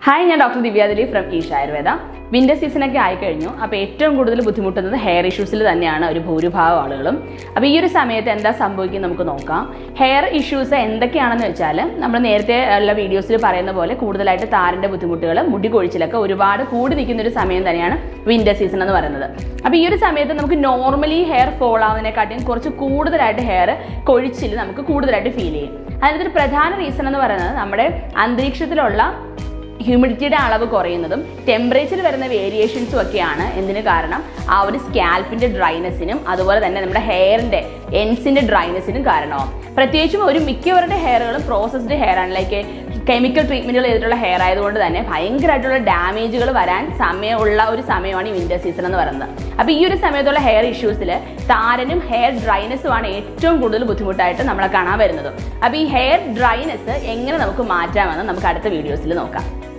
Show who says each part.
Speaker 1: hi ഞാൻ doctor Divya Dileep from Isha Ayurveda winter സീസണൊക്കെ ആയിക്കഴിഞ്ഞു അപ്പോൾ ഏറ്റവും കൂടുതൽ ബുദ്ധിമുട്ടുന്നത് ഹെയർ ഇഷ്യൂസിൽ തന്നെയാണ് ഒരു ഭൂരിഭാഗം ആളുകളും അപ്പോൾ ഈ ഒരു സമയത്ത് എന്താ സംഭവിക്കുന്നത് നമുക്ക് നോക്കാം ഹെയർ ഇഷ്യൂസ് എന്തൊക്കെയാണെന്ന് വെച്ചാൽ നമ്മൾ നേരത്തെ ഉള്ള വീഡിയോസിൽ പറയുന്ന പോലെ കൂടുതലായിട്ട് താരൻ്റെ ബുദ്ധിമുട്ടുകൾ മുടി കൊഴിച്ചിലൊക്കെ ഒരുപാട് കൂടി നിൽക്കുന്ന ഒരു സമയം തന്നെയാണ് വിന്റർ സീസൺ എന്ന് പറയുന്നത് അപ്പോൾ ഈ ഒരു സമയത്ത് നമുക്ക് നോർമലി ഹെയർ ഫോൾ ആവുന്നതിനെക്കാട്ടിയും കുറച്ച് കൂടുതലായിട്ട് ഹെയർ കൊഴിച്ചിൽ നമുക്ക് കൂടുതലായിട്ട് ഫീൽ ചെയ്യും അതിനൊരു പ്രധാന റീസൺ എന്ന് പറയുന്നത് നമ്മുടെ അന്തരീക്ഷത്തിലുള്ള ഹ്യൂമിഡിറ്റിയുടെ അളവ് കുറയുന്നതും ടെമ്പറേച്ചർ വരുന്ന വേരിയേഷൻസും ഒക്കെയാണ് എന്തിന് കാരണം ആ ഒരു സ്കാൽപ്പിന്റെ ഡ്രൈനെസ്സിനും അതുപോലെ തന്നെ നമ്മുടെ ഹെയറിന്റെ എൻസിന്റെ ഡ്രൈനെസ്സിനും കാരണമാവും പ്രത്യേകിച്ചും ഒരു മിക്കവരുടെ ഹെയറുകളും പ്രോസസ്ഡ് ഹെയർ ആണ് ലൈക്ക് കെമിക്കൽ ട്രീറ്റ്മെന്റുകൾ ചെയ്തിട്ടുള്ള ഹെയർ ആയതുകൊണ്ട് തന്നെ ഭയങ്കരമായിട്ടുള്ള ഡാമേജുകൾ വരാൻ സമയമുള്ള ഒരു സമയമാണ് ഈ വിന്റർ സീസൺ എന്ന് പറയുന്നത് അപ്പോൾ ഈ ഒരു സമയത്തുള്ള ഹെയർ ഇഷ്യൂസിൽ താരനും ഹെയർ ഡ്രൈനെസ്സുമാണ് ഏറ്റവും കൂടുതൽ ബുദ്ധിമുട്ടായിട്ട് നമ്മളെ കാണാൻ വരുന്നത് അപ്പോൾ ഈ ഹെയർ ഡ്രൈനെസ് എങ്ങനെ നമുക്ക് മാറ്റാമെന്ന് നമുക്ക് അടുത്ത വീഡിയോസിൽ നോക്കാം